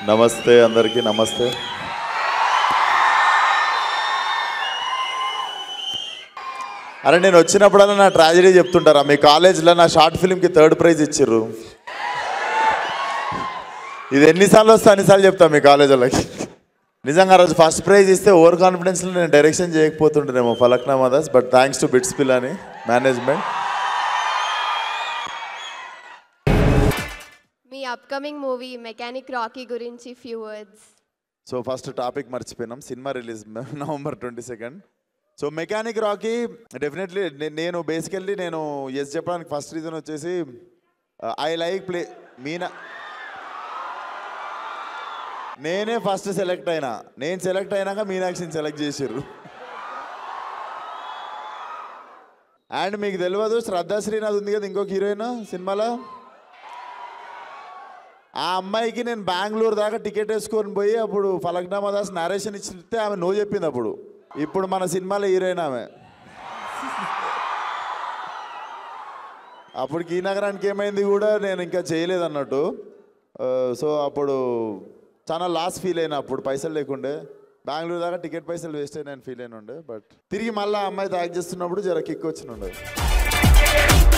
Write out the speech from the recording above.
నమస్తే అందరికీ నమస్తే అరే నేను వచ్చినప్పుడల్లా నా ట్రాజడీ చెప్తుంటారా మీ కాలేజ్లో నా షార్ట్ ఫిల్మ్కి థర్డ్ ప్రైజ్ ఇచ్చిర్రు ఇది ఎన్నిసార్లు వస్తే అన్నిసార్లు చెప్తా మీ కాలేజ్ వాళ్ళకి నిజంగా ఆ రోజు ఫస్ట్ ప్రైజ్ ఇస్తే ఓవర్ కాన్ఫిడెన్స్లో నేను డైరెక్షన్ చేయకపోతుంటేనేమో Falaknuma Das but thanks to BITS Pilani management మీ అప్కమింగ్ మూవీ మెకానిక్ రాకీ గురించి few words so first topic మర్చిపోయినాం సినిమా release November twenty second so Mechanic Rocky definitely నేను బేసికల్లీ నేను ఎస్ చెప్పడానికి ఫస్ట్ రీజన్ వచ్చేసి ఐ లైక్ ప్లే మీనా నేనే ఫస్ట్ సెలెక్ట్ అయినా నేను సెలెక్ట్ అయినాక మీనాక్షిని సెలెక్ట్ చేసిర్రు అండ్ మీకు తెలియదు శ్రద్ధా శ్రీనాథ్ ఉంది కదా ఇంకొక హీరోయిన్ సినిమాలో ఆ అమ్మాయికి నేను బెంగళూరు దాకా టికెట్ వేసుకొని పోయి అప్పుడు ఫలక్నామా దాస్ నరేషన్ ఇచ్చితే ఆమె నో చెప్పింది అప్పుడు ఇప్పుడు మన సినిమాలో హీరోయిన్ ఆమె అప్పటికి ఈ నగరానికి ఏమైంది కూడా నేను ఇంకా చేయలేదు అన్నట్టు ఆ, సో అప్పుడు చాలా లాస్ ఫీల్ అయినా అప్పుడు పైసలు లేకుండే బెంగళూరు దాకా టికెట్ పైసలు వేస్ట్ అయినా ఫీల్ అయిన ఉండే బట్ తిరిగి మళ్ళీ ఆ అమ్మాయి యాక్ట్ చేస్తున్నప్పుడు జర కిక్ వచ్చిన ఉండే